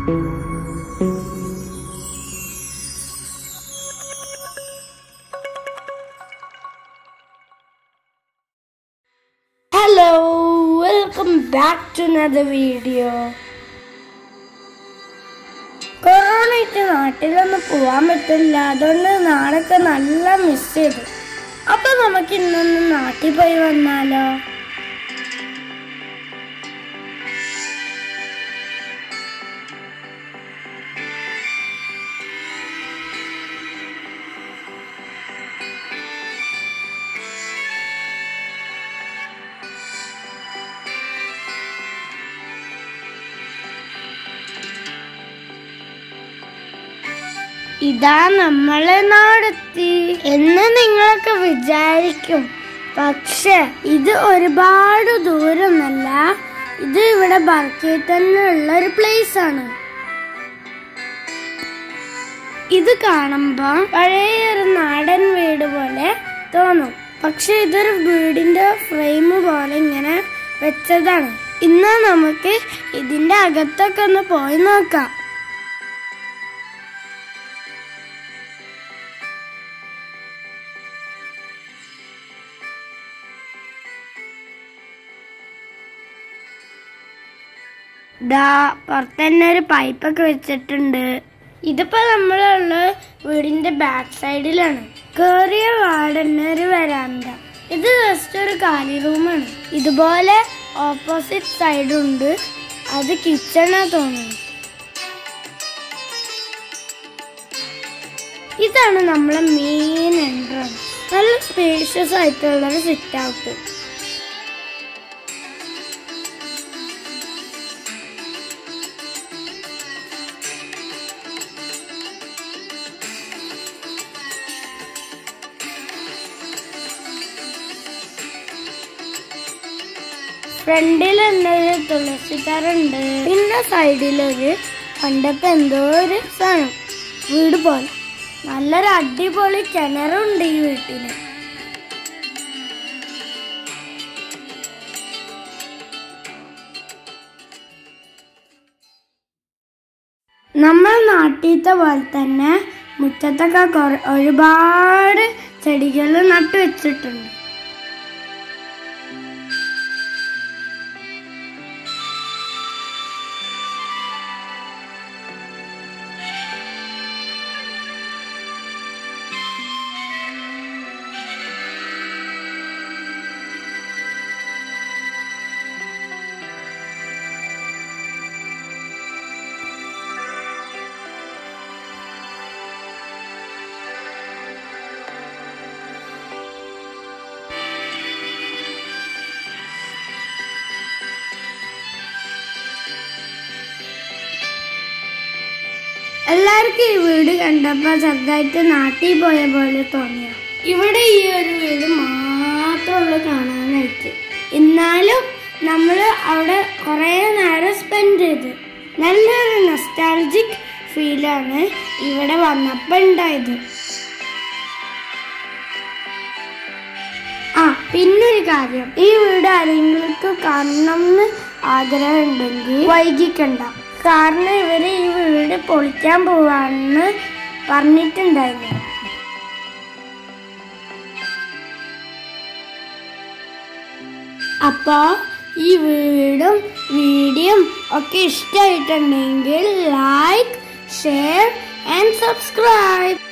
hello welcome back to another video കൊറോണയ്ക്ക് നാട്ടിലൊന്നും പോവാൻ പറ്റില്ല അതുകൊണ്ട് നാടൊക്കെ നല്ല മിസ് ചെയ്തു അപ്പൊ നമുക്ക് ഇന്നൊന്ന് നാട്ടിൽ പോയി വന്നാലോ ഇതാ നമ്മളെ നാടെത്തി എന്ന് നിങ്ങളൊക്കെ വിചാരിക്കും പക്ഷെ ഇത് ഒരുപാട് ദൂരമല്ല ഇത് ഇവിടെ ബർക്കയിൽ തന്നെ ഉള്ള ഒരു പ്ലേസ് ആണ് ഇത് കാണുമ്പോ പഴയ ഒരു നാടൻ വീട് പോലെ തോന്നും പക്ഷെ ഇതൊരു വീടിന്റെ ഫ്രെയിം പോലെ ഇങ്ങനെ വെച്ചതാണ് ഇന്ന് നമുക്ക് ഇതിന്റെ അകത്തൊക്കെ ഒന്ന് പോയി നോക്കാം ദാ പുറത്തന്നെ ഒരു പൈപ്പൊക്കെ വെച്ചിട്ടുണ്ട് ഇതിപ്പോ നമ്മളുള്ള വീടിന്റെ ബാക്ക് സൈഡിലാണ് കേറിയ വാർഡന്നെ ഒരു വരാന്ത ഇത് ജസ്റ്റ് ഒരു കാലി റൂമാണ് ഇതുപോലെ ഓപ്പോസിറ്റ് സൈഡുണ്ട് അത് കിച്ചണാ തോന്നുന്നു ഇതാണ് നമ്മളെ മെയിൻ എൻട്രൻസ് നല്ല സ്പേഷ്യസ് ആയിട്ടുള്ള ഒരു സിറ്റ് ഔട്ട് ഫ്രണ്ടിൽ എന്നൊരു തുളസിക്കാരുണ്ട് പിന്നെ സൈഡിലൊരു പണ്ടത്തെ എന്തോ ഒരു സാധനം വീട് പോലെ നല്ലൊരു അടിപൊളി കിണറുണ്ട് ഈ വീട്ടിന് നമ്മൾ നാട്ടിലത്തെ പോലെ തന്നെ മുറ്റത്തൊക്കെ കുറ- ഒരുപാട് ചെടികൾ നട്ടു വെച്ചിട്ടുണ്ട് എല്ലാവർക്കും ഈ വീട് കണ്ടപ്പോ ചെറുതായിട്ട് നാട്ടിൽ പോയ പോലെ തോന്നിയ ഇവിടെ ഈ ഒരു വീട് മാത്രമുള്ളൂ കാണാനായിട്ട് എന്നാലും നമ്മൾ അവിടെ കുറേ നേരം സ്പെൻഡ് ചെയ്തു നല്ലൊരു നൊസ്റ്റാലജിക് ഫീലാണ് ഇവിടെ വന്നപ്പോൾ ഉണ്ടായത് ആ പിന്നൊരു കാര്യം ഈ വീട് ആരെങ്കിലും കാണണം എന്ന് ആഗ്രഹം ഉണ്ടെങ്കിൽ വൈകിക്കണ്ട കാരണം ഇവര് ഈ വീട് പൊളിക്കാൻ പോവാണെന്ന് പറഞ്ഞിട്ടുണ്ടായിരുന്നു അപ്പോ ഈ വീടും വീഡിയോയും ഒക്കെ ഇഷ്ടമായിട്ടുണ്ടെങ്കിൽ ലൈക്ക് ഷെയർ ആൻഡ് സബ്സ്ക്രൈബ്